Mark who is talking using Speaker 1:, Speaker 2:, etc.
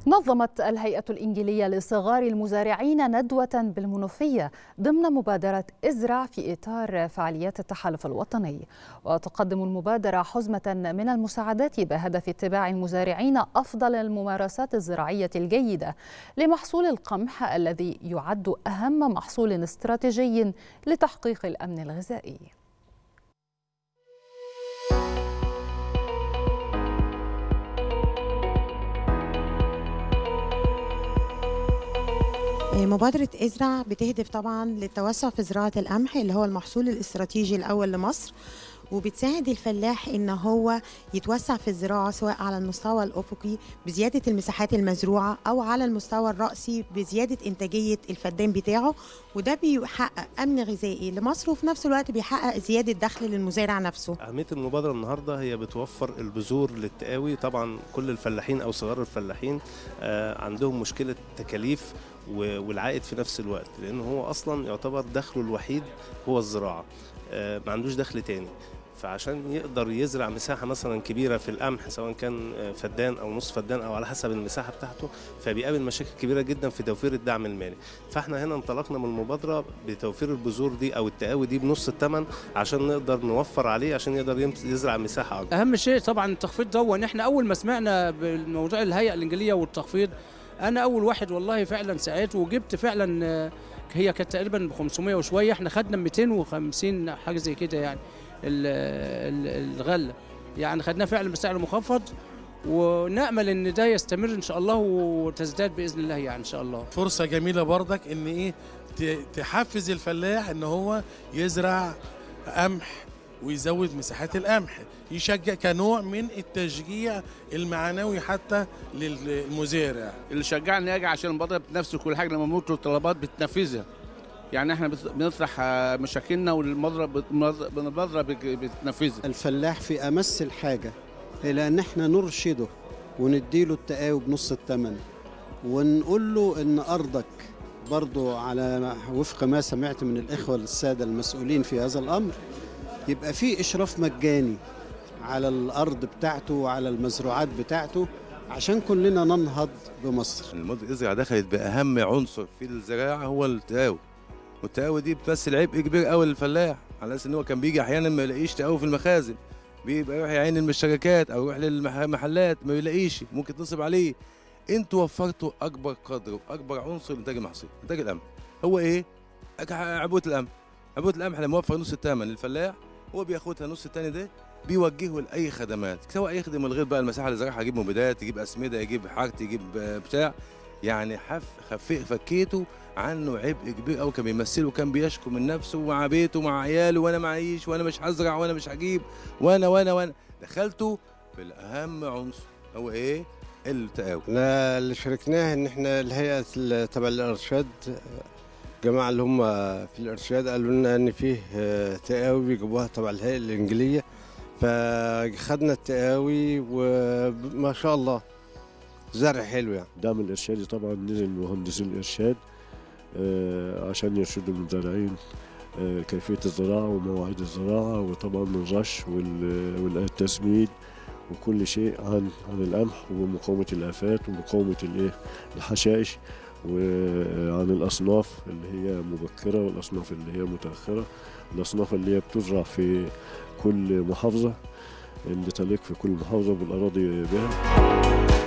Speaker 1: نظمت الهيئة الإنجيلية لصغار المزارعين ندوة بالمنوفية ضمن مبادرة ازرع في إطار فعاليات التحالف الوطني وتقدم المبادرة حزمة من المساعدات بهدف اتباع المزارعين أفضل الممارسات الزراعية الجيدة لمحصول القمح الذي يعد أهم محصول استراتيجي لتحقيق الأمن الغذائي
Speaker 2: مبادرة ازرع بتهدف طبعا للتوسع في زراعة القمح اللي هو المحصول الاستراتيجي الأول لمصر وبتساعد الفلاح ان هو يتوسع في الزراعه سواء على المستوى الافقي بزياده المساحات المزروعه او على المستوى الراسي بزياده انتاجيه الفدان بتاعه وده بيحقق امن غذائي لمصر وفي نفس الوقت بيحقق زياده دخل للمزارع نفسه.
Speaker 3: اهميه المبادره النهارده هي بتوفر البذور للتقاوي طبعا كل الفلاحين او صغار الفلاحين عندهم مشكله تكاليف والعائد في نفس الوقت لان هو اصلا يعتبر دخله الوحيد هو الزراعه ما عندوش دخل تاني فعشان يقدر يزرع مساحة مثلا كبيرة في القمح سواء كان فدان أو نص فدان أو على حسب المساحة بتاعته فبيقابل مشاكل كبيرة جدا في توفير الدعم المالي فاحنا هنا انطلقنا من المبادرة بتوفير البذور دي أو التقاوي دي بنص الثمن عشان نقدر نوفر عليه عشان يقدر يزرع مساحة أكبر
Speaker 4: أهم شيء طبعا التخفيض ده وإن احنا أول ما سمعنا بموضوع الهيئة الإنجليزية والتخفيض أنا أول واحد والله فعلا ساعات وجبت فعلا هي كانت تقريبا ب 500 وشويه احنا خدنا 250 حاجه زي كده يعني الغله يعني خدناه فعلا بسعر مخفض ونامل ان ده يستمر ان شاء الله وتزداد باذن الله يعني ان شاء الله
Speaker 5: فرصه جميله بردك ان ايه تحفز الفلاح ان هو يزرع قمح ويزود مساحات القمح يشجع كنوع من التشجيع المعنوي حتى للمزارع
Speaker 6: اللي شجعني اجي عشان المبادره بتنفذ كل حاجه لما بنطلب طلبات بتنفذها يعني احنا بنطرح مشاكلنا والمبادره بتنفذها
Speaker 7: الفلاح في امس الحاجه الى ان احنا نرشده ونديله التقاوي بنص الثمن ونقول له ان ارضك برضو على وفق ما سمعت من الاخوه الساده المسؤولين في هذا الامر يبقى في اشراف مجاني على الارض بتاعته وعلى المزروعات بتاعته عشان كلنا ننهض بمصر
Speaker 8: المبادره الازرع دخلت باهم عنصر في الزراعه هو التقاوي والتقاوي دي بتمثل عبء كبير قوي للفلاح على اساس ان هو كان بيجي احيانا ما يلاقيش تقاوي في المخازن بيبقى يروح يعين المشتركات او يروح للمحلات ما يلاقيش ممكن تصب عليه انتوا وفرتوا اكبر قدر واكبر عنصر لانتاج المحصول انتاج القمح هو ايه عبوه القمح عبوه القمح لما وفر نص الثمن للفلاح هو بياخدها النص الثاني ده بيوجهه لاي خدمات سواء يخدم الغير بقى المساحه اللي زرعها يجيب مبيدات يجيب اسمده يجيب حاجه يجيب بتاع يعني حف خفي فكيته عنه عبء كبير قوي كان بيمثله كان بيشكو من نفسه مع بيته مع عياله وانا معيش وانا مش هزرع وانا مش هجيب وانا وانا وانا دخلته في الاهم عنصر هو ايه التقاوي
Speaker 9: لا اللي شاركناه ان احنا الهيئه تبع الارشاد الجماعه اللي هم في الارشاد قالوا لنا ان فيه تقاوي بيجيبوها تبع الهيئه الانجليزيه فخدنا التقاوي وما شاء الله زرع حلو يعني
Speaker 10: دعم الارشادي طبعا نزل مهندسين الارشاد عشان يرشدوا المزارعين كيفيه الزراعه ومواعيد الزراعه وطبعا الرش والتسميد وكل شيء عن عن القمح ومقاومه الافات ومقاومه الايه الحشائش وعن الاصناف اللي هي مبكره والاصناف اللي هي متاخره الاصناف اللي هي بتزرع في كل محافظه اللي تليق في كل محافظه بالاراضي بها